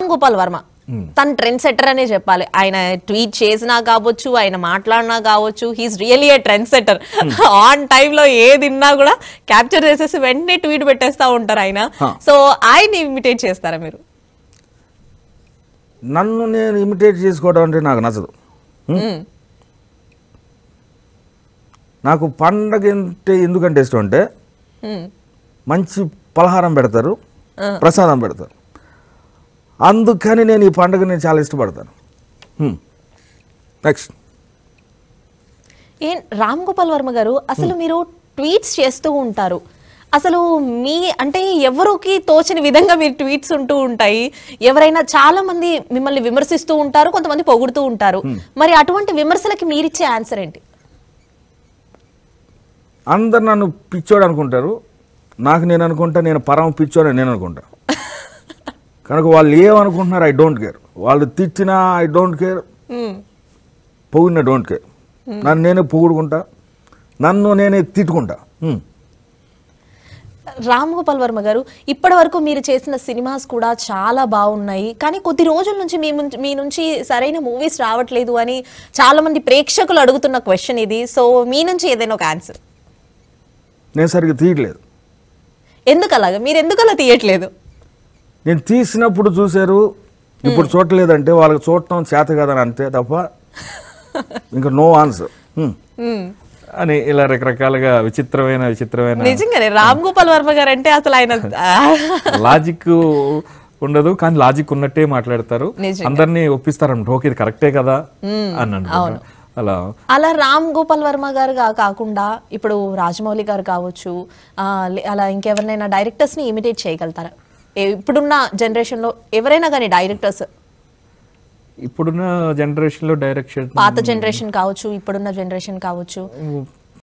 రామ్ గోపాల్ వర్మ తన trend setter అనే చెప్పాలి ఆయన ట్వీట్ చేసినా కావచ్చు ఆయన మాట్లాడినా కావచ్చు he's really a trendsetter on టైంలో ఏదిన్నా కూడా క్యాప్చర్ చేసేసి వెంటనే ట్వీట్ పెట్టేస్తా ఉంటారు ఆయన సో ఆయన ఇమిటేట్ చేస్తారా మీరు నన్ను నేను ఇమిటేట్ చేసుకోవడం అంటే నాకు నచ్చదు మ్మ్. నాకు పండగ అంటే ఎందుకంటే ఇష్టం అంటే మ్మ్. మంచి పలహారం పెడతారు ప్రసాదం పెడతారు అందుకని నేను ఈ పండుగని చాలా ఇష్టపడతాను నెక్స్ట్ ఏం రామ్ గోపాల్ వర్మ గారు అసలు మీరు ట్వీట్స్ చేస్తూ ఉంటారు అసలు మీ అంటే ఎవరికి తోచని విధంగా మీరు ట్వీట్స్ ఉంటూ ఉంటాయి ఎవరైనా చాలా మంది మిమ్మల్ని విమర్శిస్తూ ఉంటారు కొంతమంది పొగుడుతూ ఉంటారు మరి అటువంటి విమర్శలకి మీరిచ్చే ఆన్సర్ ఏంటి అందరు నన్ను పిచ్చోడు అనుకుంటారు నాకు నేను అనుకుంటా నేను పరమ పిచ్చోడు అని నేను అనుకుంటా కనుక వాళ్ళు ఏమనుకుంటున్నారు ఐ డోంట్ కేర్ వాళ్ళు తిట్టినా ఐ డోంట్ కేర్ మ్మ్. పొగిడిన డోంట్ కేర్ నన్ను నేనే పొగుడుకుంటా నన్ను నేనే తిట్టుకుంటా హ్మ్. రామ్ గోపాల్ వర్మ గారు ఇప్పటి వరకు మీరు చేసిన సినిమాస్ కూడా చాలా బాగున్నాయి కానీ కొద్ది రోజుల నుంచి మీ ముంచి- మీ నుంచి సరైన మూవీస్ రావట్లేదు అని చాలా మంది ప్రేక్షకులు అడుగుతున్న క్వశ్చన్ ఇది సో మీ నుంచి ఏదైనా ఒక ఆన్సర్ నేను సరిగ్గా తీయట్లేదు ఎందుకు అలాగా మీరు ఎందుకు అలా తీయట్లేదు నేను తీసినప్పుడు చూశారు ఇప్పుడు చూడలేదంటే వాళ్ళకి చూడటం చేత కదని అంతే తప్ప ఇంకా నో ఆన్సర్ మ్మ్. అని ఇలా రకరకాలుగా విచిత్రమైన విచిత్రమైన నిజంగానే రామ్ గోపాల్ వర్మ గారు అంటే అసలు ఆయన లాజిక్ ఉండదు కానీ లాజిక్ ఉన్నట్టే మాట్లాడతారు నిజంగా. అందరినీ ఒప్పిస్తారన్నమాట ఓకే ఇది కరెక్టే కదా అని అనుకుంటా అలా అలా రామ్ గోపాల్ వర్మ గారు గా- కాకుండా ఇప్పుడు రాజమౌళి గారు కావచ్చు ఆ, లే- అలా ఇంకెవరినైనా డైరెక్టర్స్ ని ఇమిటేట్ చేయగలుగుతారా ఏ- ఇప్పుడున్న జనరేషన్ లో ఎవరైనా కానీ డైరెక్టర్స్ ఇప్పుడున్న జనరేషన్ లో డైరెక్షన్ పాత జనరేషన్ కావచ్చు ఇప్పుడున్న జనరేషన్ కావచ్చు